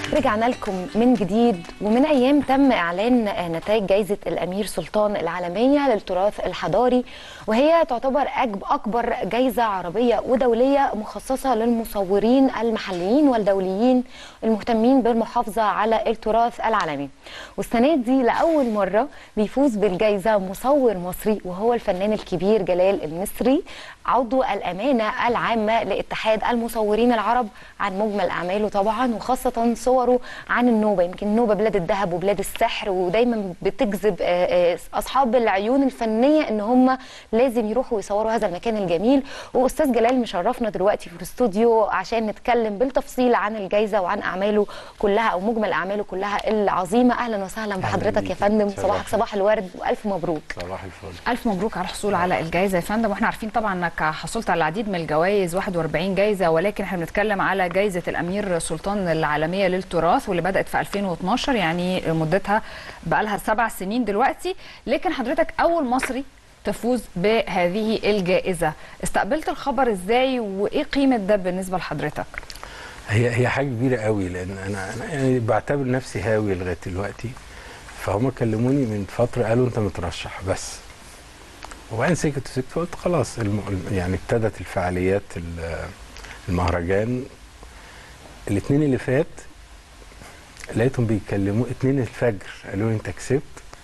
رجعنا لكم من جديد ومن ايام تم اعلان نتائج جائزه الامير سلطان العالميه للتراث الحضاري وهي تعتبر أجب اكبر جائزه عربيه ودوليه مخصصه للمصورين المحليين والدوليين المهتمين بالمحافظه على التراث العالمي والسنه دي لاول مره بيفوز بالجائزه مصور مصري وهو الفنان الكبير جلال المصري عضو الامانه العامه لاتحاد المصورين العرب عن مجمل اعماله طبعا وخاصه صوره عن النوبه يمكن النوبه بلاد الذهب وبلاد السحر ودايما بتجذب اصحاب العيون الفنيه ان هم لازم يروحوا يصوروا هذا المكان الجميل واستاذ جلال مشرفنا دلوقتي في الاستوديو عشان نتكلم بالتفصيل عن الجائزه وعن اعماله كلها او مجمل اعماله كلها العظيمه اهلا وسهلا بحضرتك يا فندم صباحك صباح الورد والف مبروك صباح الفل الف مبروك على الحصول على الجائزه يا فندم واحنا عارفين طبعا انك حصلت على العديد من الجوائز 41 جائزه ولكن احنا بنتكلم على جائزه الامير سلطان العالميه للتراث واللي بدات في 2012 يعني مدتها بقى لها سبع سنين دلوقتي لكن حضرتك اول مصري تفوز بهذه الجائزه استقبلت الخبر ازاي وايه قيمه ده بالنسبه لحضرتك هي هي حاجه كبيره قوي لان انا انا يعني بعتبر نفسي هاوي لغايه دلوقتي فهم كلموني من فتره قالوا انت مترشح بس وبعدين سكت وسكت فقلت خلاص الم... يعني ابتدت الفعاليات المهرجان الاثنين اللي فات لقيتهم بيتكلموا اتنين الفجر قالوا لي انت كسبت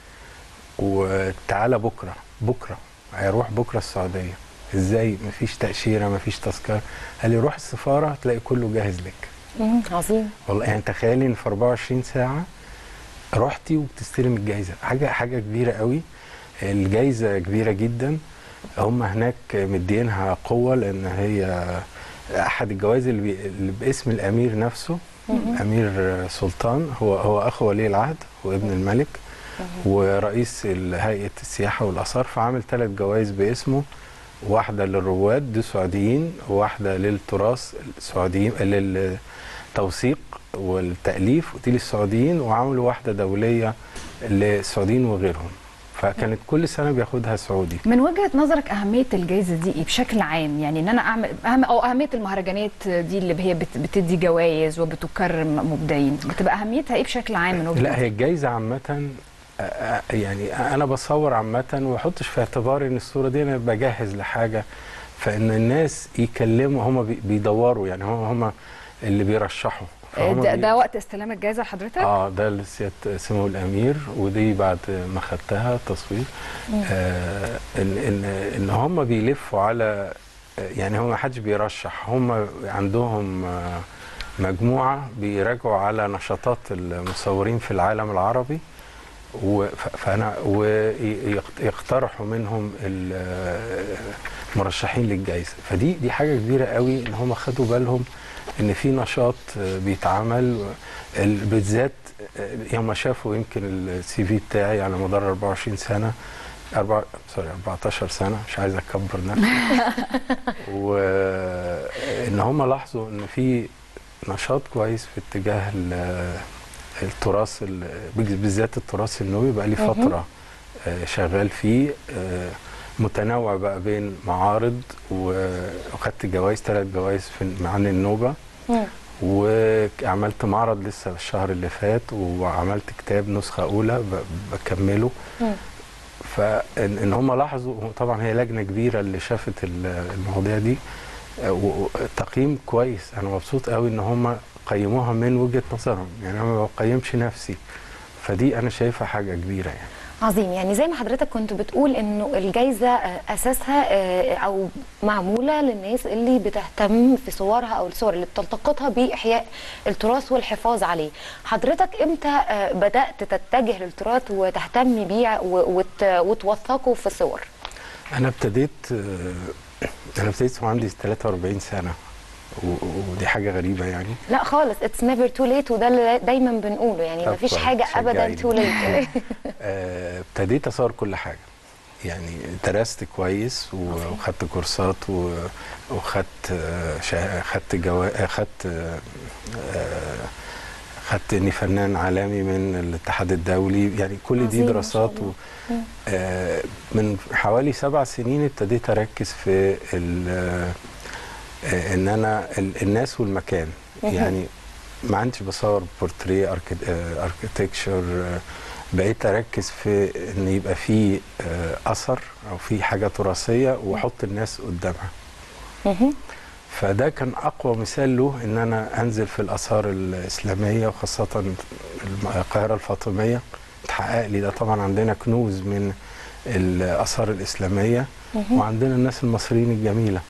وتعالى بكره بكره هيروح بكره السعوديه ازاي مفيش تاشيره مفيش تذكره قال لي روح السفاره هتلاقي كله جاهز لك عظيم والله يعني تخيلي ان في 24 ساعه رحتي وبتستلم الجائزه حاجه حاجه كبيره قوي الجائزه كبيره جدا هم هناك مدينها قوه لان هي احد الجوائز اللي, بي... اللي باسم الامير نفسه امير سلطان هو هو اخو ولي العهد وابن الملك ورئيس هيئه السياحه والاثار فعامل ثلاث جوائز باسمه واحده للرواد دي سعوديين وواحده للتراث السعوديين للتوثيق والتاليف ودي للسعوديين وعملوا واحده دوليه للسعوديين وغيرهم فكانت كل سنه بياخدها سعودي من وجهه نظرك اهميه الجائزه دي ايه بشكل عام يعني ان انا اعمل أهم او اهميه المهرجانات دي اللي هي بتدي جوائز وبتكرم مبدعين بتبقى اهميتها ايه بشكل عام من وجهه لا هي الجائزه عامه يعني انا بصور عامه وما احطش في اعتباري ان الصوره دي انا بجهز لحاجه فان الناس يكلموا هم بيدوروا يعني هم هم اللي بيرشحوا ده, ده وقت استلام الجائزه لحضرتك؟ اه ده لسياده سمو الامير ودي بعد ما خدتها تصوير آه ان ان ان هم بيلفوا على يعني هم ما حدش بيرشح هم عندهم آه مجموعه بيراجعوا على نشاطات المصورين في العالم العربي فانا ويقترحوا منهم المرشحين للجائزه فدي دي حاجه كبيره قوي ان هم خدوا بالهم ان في نشاط بيتعمل بالذات يوم شافوا يمكن السي في بتاعي على مدار 24 سنه أربع سوري 14 سنه مش عايز اكبر نفسي وان هم لاحظوا ان في نشاط كويس في اتجاه التراث بالذات التراث النوبي بقى لي فتره شغال فيه متنوع بقى بين معارض وخدت جوائز ثلاث جوائز عن النوبه وعملت معرض لسه الشهر اللي فات وعملت كتاب نسخه اولى بكمله فان ان هم لاحظوا طبعا هي لجنه كبيره اللي شافت المواضيع دي تقييم كويس انا مبسوط قوي ان هم قيموها من وجهه نظرهم يعني انا ما بقيمش نفسي فدي انا شايفها حاجه كبيره يعني عظيم يعني زي ما حضرتك كنت بتقول انه الجائزه اساسها او معموله للناس اللي بتهتم في صورها او الصور اللي بتلتقطها باحياء التراث والحفاظ عليه حضرتك امتى بدات تتجه للتراث وتهتم بيه وتوثقه في الصور انا ابتديت انا ابتديت وعندي 43 سنه ودي حاجه غريبه يعني لا خالص اتس نيفر تو ليت وده اللي دايما بنقوله يعني ما فيش حاجه ابدا تو ليت ابتديت اصور كل حاجه يعني درست كويس وخدت كورسات وخدت خدت جوا خدت خدت اني فنان عالمي من الاتحاد الدولي يعني كل دي دراسات و من حوالي سبع سنين ابتديت اركز في ان انا الناس والمكان يعني ما عندش بصور بورتريه اركتكشر بقيت اركز في ان يبقى في آه، اثر او في حاجه تراثيه واحط الناس قدامها مهم. فده كان اقوى مثال له ان انا انزل في الاثار الاسلاميه وخاصه الم- القاهره الفاطميه اتحقق لي ده طبعا عندنا كنوز من الاثار الاسلاميه وعندنا الناس المصريين الجميله